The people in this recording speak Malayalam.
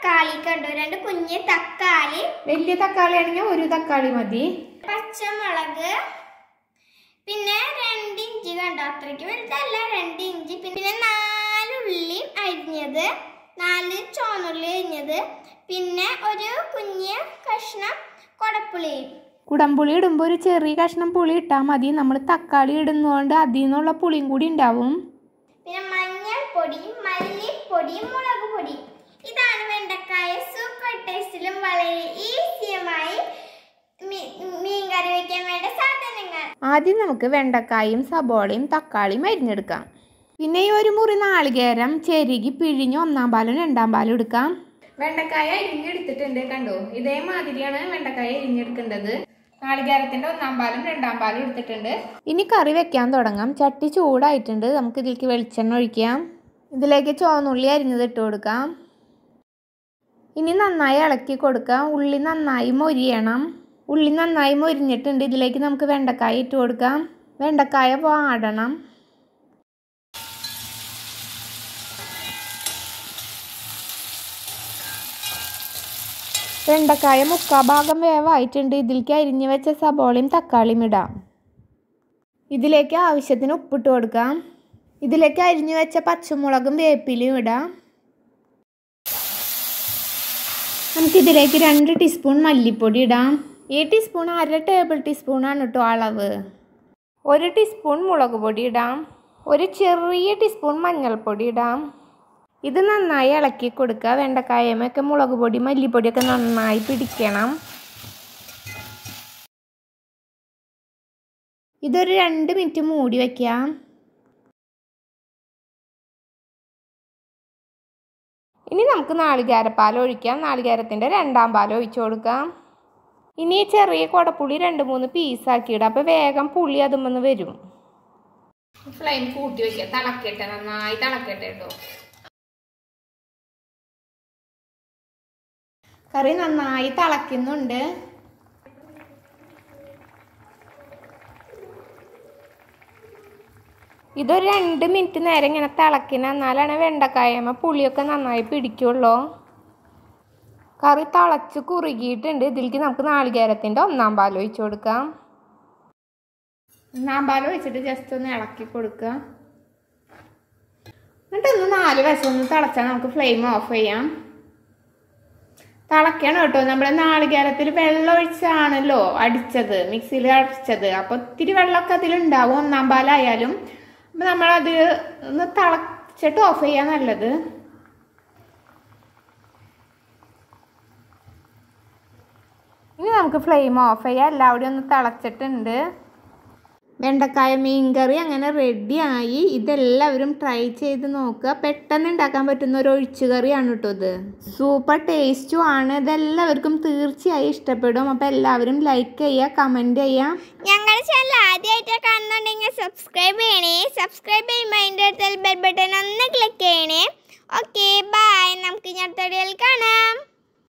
തക്കാളി കണ്ടു രണ്ട് കുഞ്ഞ് തക്കാളി വലിയ തക്കാളി ആണെങ്കിൽ ഒരു തക്കാളി മതി പച്ചമുളക് പിന്നെ രണ്ട് ഇഞ്ചി കണ്ടോ അത്രയ്ക്ക് വലുതല്ല രണ്ട് ഇഞ്ചി പിന്നെ നാല് ഉള്ളി അരിഞ്ഞത് നാല് ചോന്നുള്ളി അരിഞ്ഞത് പിന്നെ ഒരു കുഞ്ഞ് കഷ്ണം കൊടപ്പുളി കുടംപുളി ഇടുമ്പോൾ ഒരു ചെറിയ കഷ്ണം പുളി ഇട്ടാൽ മതി നമ്മൾ തക്കാളി ഇടുന്നതുകൊണ്ട് അതിൽ നിന്നുള്ള പുളിയും കൂടി ഉണ്ടാവും പിന്നെ മഞ്ഞൾപ്പൊടി മല്ലിപ്പൊടി മുളക് പൊടി ഇതാണ് വെണ്ടക്കായ സൂപ്പർ ടേസ്റ്റിലും വളരെ ഈസിയുമായി മീ- മീൻ കറി വെക്കാൻ വേണ്ട സാധനങ്ങൾ ആദ്യം നമുക്ക് വെണ്ടക്കായും സബോളയും തക്കാളിയും അരിഞ്ഞെടുക്കാം പിന്നെ ഈ ഒരു മുറി നാളികേരം ചെരുകി പിഴിഞ്ഞ് ഒന്നാം പാലും രണ്ടാം പാലും എടുക്കാം വെണ്ടക്കായ അരിഞ്ഞെടുത്തിട്ടുണ്ട് കണ്ടോ ഇതേമാതിരിയാണ് വെണ്ടക്കായ അരിഞ്ഞെടുക്കേണ്ടത് നാളികേരത്തിന്റെ ഒന്നാം പാലും രണ്ടാം പാലും എടുത്തിട്ടുണ്ട് ഇനി കറി വെക്കാൻ തുടങ്ങാം ചട്ടി ചൂടായിട്ടുണ്ട് നമുക്ക് ഇതിലേക്ക് വെളിച്ചെണ്ണ ഒഴിക്കാം ഇതിലേക്ക് ചുവന്നുള്ളി അരിഞ്ഞത് ഇട്ട് കൊടുക്കാം ഇനി നന്നായി ഇളക്കി കൊടുക്കാം ഉള്ളി നന്നായി മൊരിയണം ഉള്ളി നന്നായി മൊരിഞ്ഞിട്ടുണ്ട് ഇതിലേക്ക് നമുക്ക് വെണ്ടക്കായ ഇട്ട് കൊടുക്കാം വെണ്ടക്കായ വാടണം വെണ്ടക്കായ മുക്കാ ഭാഗം വേവായിട്ടുണ്ട് ഇതിലേക്ക് അരിഞ്ഞു വെച്ച സബോളയും തക്കാളിയും ഇടാം ഇതിലേക്ക് ആവശ്യത്തിന് ഉപ്പിട്ട് കൊടുക്കാം ഇതിലേക്ക് അരിഞ്ഞു വെച്ച പച്ചമുളകും വേപ്പിലയും ഇടാം നമുക്കിതിലേക്ക് രണ്ട് ടീസ്പൂൺ മല്ലിപ്പൊടി ഇടാം ഈ ടീസ്പൂൺ അര ടേബിൾ ടീസ്പൂണാണ് കേട്ടോ അളവ് ഒരു ടീസ്പൂൺ മുളക് പൊടി ഇടാം ഒരു ചെറിയ ടീസ്പൂൺ മഞ്ഞൾപ്പൊടി ഇടാം ഇത് നന്നായി ഇളക്കി കൊടുക്കുക വെണ്ടക്കായമൊക്കെ മുളക് പൊടി മല്ലിപ്പൊടിയൊക്കെ നന്നായി പിടിക്കണം ഇതൊരു രണ്ട് മിനിറ്റ് മൂടി വയ്ക്കാം ഇനി നമുക്ക് നാളികേരപ്പാൽ ഒഴിക്കാം നാളികേരത്തിൻ്റെ രണ്ടാം പാൽ ഒഴിച്ചു കൊടുക്കാം ഇനി ഈ ചെറിയ കുടപ്പുളി രണ്ട് മൂന്ന് പീസാക്കിയിടാം അപ്പോൾ വേഗം പുളി അതുമെന്ന് വരും ഫ്ലെയിം കൂട്ടി വയ്ക്കുക തിളക്കട്ടെ നന്നായി തിളക്കട്ടെ കേട്ടോ കറി നന്നായി തിളയ്ക്കുന്നുണ്ട് ഇതൊരു രണ്ട് മിനിറ്റ് നേരം ഇങ്ങനെ തിളക്കിന എന്നാലാണ് വെണ്ടക്കായമ്മ പുളിയൊക്കെ നന്നായി പിടിക്കുള്ളൂ കറി തിളച്ച് കുറുകിയിട്ടുണ്ട് ഇതിലേക്ക് നമുക്ക് നാളികേരത്തിൻ്റെ ഒന്നാം പാൽ ഒഴിച്ചു കൊടുക്കാം ഒന്നാം പാൽ ഒഴിച്ചിട്ട് ജസ്റ്റ് ഒന്ന് ഇളക്കി കൊടുക്കുക എന്നിട്ട് ഒന്ന് നാല് വശം ഒന്ന് തിളച്ചാൽ നമുക്ക് ഫ്ലെയിം ഓഫ് ചെയ്യാം തിളക്കണം കേട്ടോ നമ്മുടെ നാളികേരത്തിൽ വെള്ളം ഒഴിച്ചാണല്ലോ അടിച്ചത് മിക്സിയിൽ അടിച്ചത് അപ്പൊ ഒത്തിരി വെള്ളമൊക്കെ അതിലുണ്ടാവും ഒന്നാം പാലായാലും അപ്പൊ നമ്മളത് ഒന്ന് തിളച്ചിട്ട് ഓഫ് ചെയ്യാൻ നല്ലത് ഇനി നമുക്ക് ഫ്ലെയിം ഓഫ് ചെയ്യാം എല്ലാവരും ഒന്ന് തിളച്ചിട്ടുണ്ട് വെണ്ടക്കായ മീൻകറി അങ്ങനെ റെഡിയായി ഇതെല്ലാവരും ട്രൈ ചെയ്ത് നോക്കുക പെട്ടെന്ന് ഉണ്ടാക്കാൻ പറ്റുന്ന ഒരു ഒഴിച്ചുകറിയാണ് കേട്ടോ ഇത് സൂപ്പർ ടേസ്റ്റും ആണ് ഇതെല്ലാവർക്കും തീർച്ചയായും ഇഷ്ടപ്പെടും അപ്പോൾ എല്ലാവരും ലൈക്ക് ചെയ്യുക കമൻറ്റ് ചെയ്യുക ഞങ്ങളുടെ ചാനൽ ആദ്യമായിട്ട് കാണുന്നുണ്ടെങ്കിൽ സബ്സ്ക്രൈബ് ചെയ്യണേ സബ്സ്ക്രൈബ് ചെയ്യുമ്പോൾ അതിൻ്റെ അടുത്തുള്ള ബെൽ ബട്ടൺ ഒന്ന് ക്ലിക്ക് ചെയ്യണേ ഓക്കെ ബൈ നമുക്ക് ഇനി അടുത്ത വീഡിയോയിൽ കാണാം